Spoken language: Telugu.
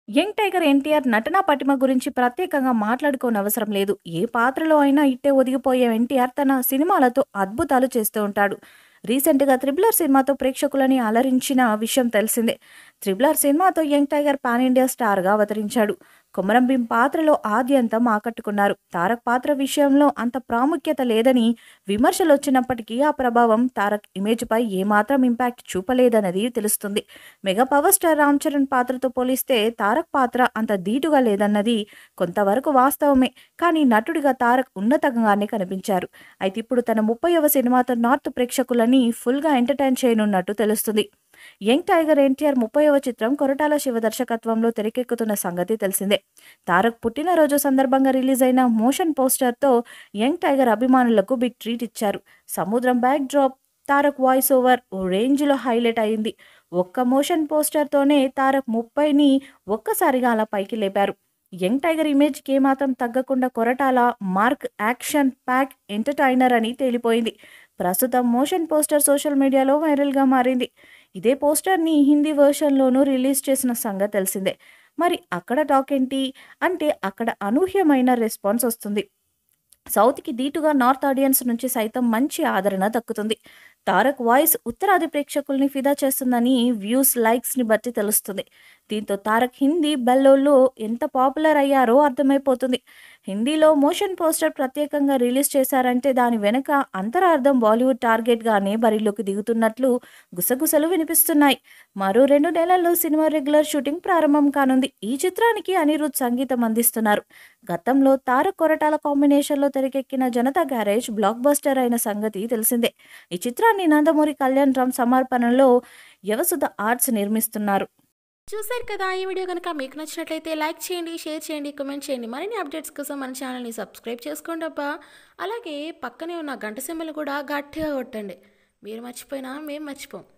యంగ్ టైగర్ ఎన్టీఆర్ నటనా పటిమ గురించి ప్రత్యేకంగా మాట్లాడుకోనవసరం లేదు. ఏ పాత్రలో అయినా ఇట్టే ఒదిగిపోయే ఎన్టీఆర్ తన సినిమాలతో అద్భుతాలు చేస్తూ ఉంటాడు. రీసెంట్‌గా 'త్రిబుల్ ఆర్' సినిమాతో ప్రేక్షకులని అలరించిన విషయం తెలిసిందే. 'త్రిబుల్ ఆర్' సినిమాతో యంగ్ టైగర్ పాన్ ఇండియా స్టార్‌గా అవతరించాడు. కొమరం భీం పాత్రలో ఆద్యంతం ఆకట్టుకున్నారు. తారక్ పాత్ర విషయంలో అంత ప్రాముఖ్యత లేదని విమర్శలొచ్చినప్పటికీ ఆ ప్రభావం తారక్ ఇమేజ్‌పై ఏమాత్రం ఇంపాక్ట్ చూపలేదన్నది తెలుస్తుంది. Mega power star Ram Charan పాత్రతో పోలిస్తే తారక్ పాత్ర అంత ధీటుగా లేదన్నది కొంతవరకు వాస్తవమే. కానీ నటుడిగా తారక్ ఉన్నతంగానే కనిపించారు. అయితే ఇప్పుడు తన ముప్పైవ సినిమాతో నార్త్ ప్రేక్షకులని ఫుల్‌గా ఎంటర్‌టైన్ చేయనున్నట్టు తెలుస్తుంది. యంగ్ టైగర్ ఎన్టీఆర్ ముప్పైవ చిత్రం కొరటాల శివ దర్శకత్వంలో తెరకెక్కుతున్న సంగతి తెలిసిందే. తారక్ పుట్టినరోజు సందర్భంగా రిలీజైన మోషన్ పోస్టర్‌తో యంగ్ టైగర్ అభిమానులకు బిగ్ ట్రీట్ ఇచ్చారు. సముద్రం backdrop, Tarak voice over ఓ రేంజ్‌లో హైలైట్ అయింది. ఒక్క మోషన్ పోస్టర్‌తోనే తారక్ ముప్పైని ఒక్కసారిగా అలా పైకి లేపారు. యంగ్ టైగర్ ఇమేజ్‌కి ఏమాత్రం తగ్గకుండా Koratala mark action pack entertainer అని తేలిపోయింది. ప్రస్తుతం మోషన్ పోస్టర్ సోషల్ మీడియాలో వైరల్‌గా మారింది. ఇదే పోస్టర్‌ని హిందీ వెర్షన్‌లోనూ రిలీజ్ చేసిన సంగతి తెలిసిందే. మరి అక్కడ టాక్ ఏంటి? అంటే అక్కడ అనూహ్యమైన రెస్పాన్స్ వస్తుంది. సౌత్‌కి దీటుగా నార్త్ ఆడియన్స్ నుంచి సైతం మంచి ఆదరణ దక్కుతుంది. తారక్ వాయిస్ ఉత్తరాది ప్రేక్షకుల్ని ఫిదా చేస్తుందని వ్యూస్, లైక్స్‌ని బట్టి తెలుస్తుంది. దీంతో తారక్ హిందీ బెల్లోల్లో ఎంత పాపులర్ అయ్యారో అర్థమైపోతుంది. హిందీలో మోషన్ పోస్టర్ ప్రత్యేకంగా రిలీజ్ చేశారంటే దాని వెనక అంతరార్థం బాలీవుడ్ టార్గెట్‌గానే బరిలోకి దిగుతున్నట్లు గుసగుసలు వినిపిస్తున్నాయి. మరో రెండు నెలల్లో సినిమా రెగ్యులర్ షూటింగ్ ప్రారంభం కానుంది. ఈ చిత్రానికి అనిరుద్ సంగీతం అందిస్తున్నారు. గతంలో తారక్, కొరటాల కాంబినేషన్‌లో తెరకెక్కిన 'జనతా గ్యారేజ్' బ్లాక్ బస్టర్ అయిన సంగతి తెలిసిందే. ఈ చిత్రాన్ని నందమూరి కళ్యాణ్ రామ్ సమర్పణలో యవసుధ ఆర్ట్స్ నిర్మిస్తున్నారు. చూశారు కదా ఈ వీడియో కనుక మీకు నచ్చినట్లయితే లైక్ చేయండి షేర్ చేయండి కామెంట్ చేయండి మరిన్ని అప్డేట్స్ కోసం మన ఛానల్ని సబ్స్క్రైబ్ చేసుకోండి అబ్బా అలాగే పక్కనే ఉన్న గంట సింబల్ కూడా గట్టిగా కొట్టండి మీరు మర్చిపోయినా మేము మర్చిపోం